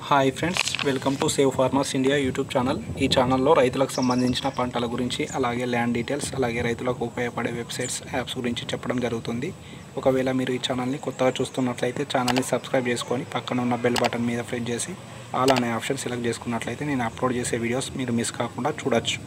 hi friends welcome to save farmers India YouTube channel ఈ ఛానల్లో రైతులకు సంబంధించిన పంటల గురించి అలాగే ల్యాండ్ డీటెయిల్స్ అలాగే రైతులకు ఉపయోగపడే వెబ్సైట్స్ యాప్స్ గురించి చెప్పడం జరుగుతుంది ఒకవేళ మీరు ఈ ఛానల్ని కొత్తగా చూస్తున్నట్లయితే ఛానల్ని సబ్స్క్రైబ్ చేసుకొని పక్కన ఉన్న బెల్ బటన్ మీద ప్రెస్ చేసి ఆల్ అనే ఆప్షన్ సెలెక్ట్ చేసుకున్నట్లయితే నేను అప్లోడ్ చేసే వీడియోస్ మీరు మిస్ కాకుండా చూడొచ్చు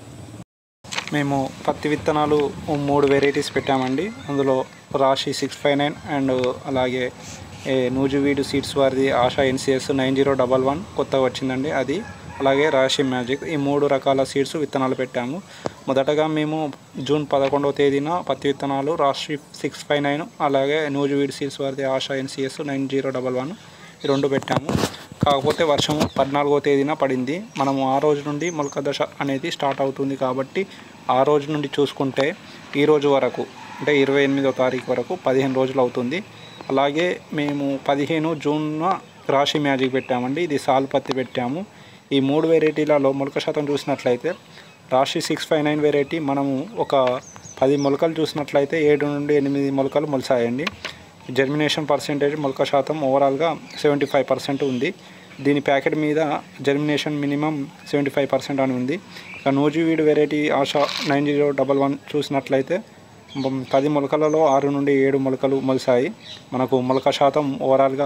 మేము పత్తి విత్తనాలు మూడు వెరైటీస్ పెట్టామండి అందులో రాశి సిక్స్ ఫైవ్ నైన్ అండ్ అలాగే ఏ నూజువీడు సీడ్స్ వారిది Asha NCS nine zero double one కొత్తగా వచ్చిందండి అది అలాగే రాశి మ్యాజిక్ ఈ మూడు రకాల సీడ్స్ విత్తనాలు పెట్టాము మొదటగా మేము జూన్ పదకొండవ తేదీన పత్తి విత్తనాలు రాశి సిక్స్ ఫైవ్ నైన్ అలాగే నూజువీడు సీడ్స్ వారిది Asha NCS nine zero double one ఈ రెండు పెట్టాము కాకపోతే వర్షం పద్నాలుగో తేదీన పడింది మనము ఆ రోజు నుండి మొలక దశ అనేది స్టార్ట్ అవుతుంది కాబట్టి ఆ రోజు నుండి చూసుకుంటే ఈ రోజు వరకు అంటే ఇరవై ఎనిమిదో తారీఖు వరకు పదిహేను రోజులు అవుతుంది అలాగే మేము పదిహేను జూన్న రాశి మ్యాజిక్ పెట్టామండి ఇది సాల్ పత్తి పెట్టాము ఈ మూడు వెరైటీలలో మొలక శాతం చూసినట్లయితే రాశి సిక్స్ ఫైవ్ నైన్ వెరైటీ మనము ఒక పది మొలకలు చూసినట్లయితే ఏడు నుండి ఎనిమిది మొలకలు మొలిసాయండి జర్మినేషన్ పర్సెంటేజ్ మొలక శాతం ఓవరాల్గా సెవెంటీ ఫైవ్ పర్సెంట్ ఉంది దీని ప్యాకెట్ మీద germination minimum seventy five percent అని ఉంది ఇక Nuzividu variety Asha nine zero double one చూసినట్లయితే మ్, పది మొలకలలో ఆరు నుండి ఏడు మొలకలు మొలిసాయి మనకు మొలక శాతం ఓవరాల్గా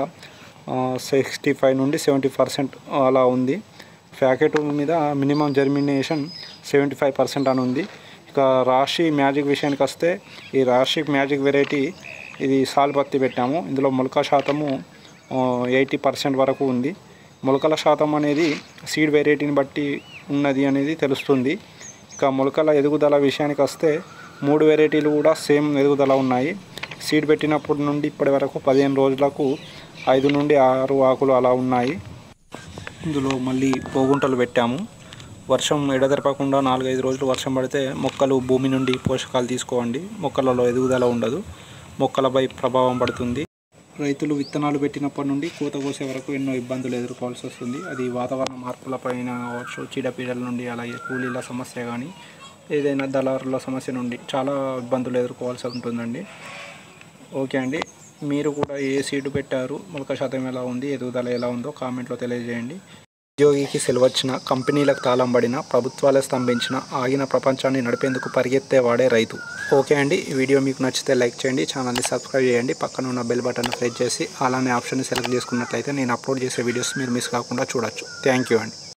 సిక్స్టీ ఫైవ్ నుండి సెవెంటీ పర్సెంట్ అలా ఉంది ప్యాకెట్ మీద minimum germination seventy five percent అని ఉంది ఇక రాశి మ్యాజిక్ విషయానికి వస్తే ఈ రాశి మ్యాజిక్ వెరైటీ ఇది సాల్ పత్తి పెట్టాము ఇందులో మొలక శాతము ఎయిటీ పర్సెంట్ వరకు ఉంది మొలకల శాతం అనేది సీడ్ వెరైటీని బట్టి ఉన్నది అనేది తెలుస్తుంది ఇక మొలకల ఎదుగుదల విషయానికి వస్తే మూడు వెరైటీలు కూడా సేమ్ ఎదుగుదల ఉన్నాయి సీడ్ పెట్టినప్పటి నుండి ఇప్పటి వరకు పదిహేను రోజులకు ఐదు నుండి ఆరు ఆకులు అలా ఉన్నాయి ఇందులో మళ్ళీ పోగుంటలు పెట్టాము వర్షం ఎడతెరపకుండా నాలుగైదు రోజులు వర్షం పడితే మొక్కలు భూమి నుండి పోషకాలు తీసుకోవండి మొక్కలలో ఎదుగుదల ఉండదు మొక్కలపై ప్రభావం పడుతుంది రైతులు విత్తనాలు పెట్టినప్పటి నుండి కోత కోసే వరకు ఎన్నో ఇబ్బందులు ఎదుర్కోవాల్సి వస్తుంది అది వాతావరణ మార్పులపైన కావచ్చు చీడపీడల నుండి అలాగే కూలీల సమస్య కానీ ఏదైనా దళారుల సమస్య నుండి చాలా ఇబ్బందులు ఎదుర్కోవాల్సి ఉంటుందండి ఓకే అండి మీరు కూడా ఏ సీటు పెట్టారు మొలక శాతం ఎలా ఉంది ఎదుగుదల ఎలా ఉందో కామెంట్లో తెలియజేయండి ఉద్యోగికి సెలవచ్చిన కంపెనీలకు తాళం పడిన ప్రభుత్వాలే స్తంభించిన ఆగిన ప్రపంచాన్ని నడిపేందుకు పరిగెత్తే వాడే రైతు ఓకే అండి ఈ వీడియో మీకు నచ్చితే లైక్ చేయండి ఛానల్ని సబ్స్క్రైబ్ చేయండి పక్కన ఉన్న బెల్ బటన్ ప్రెస్ చేసి అలానే ఆప్షన్ని సెలెక్ట్ చేసుకున్నట్లయితే నేను అప్లోడ్ చేసే వీడియోస్ మీరు మిస్ కాకుండా చూడొచ్చు థ్యాంక్ యూ అండి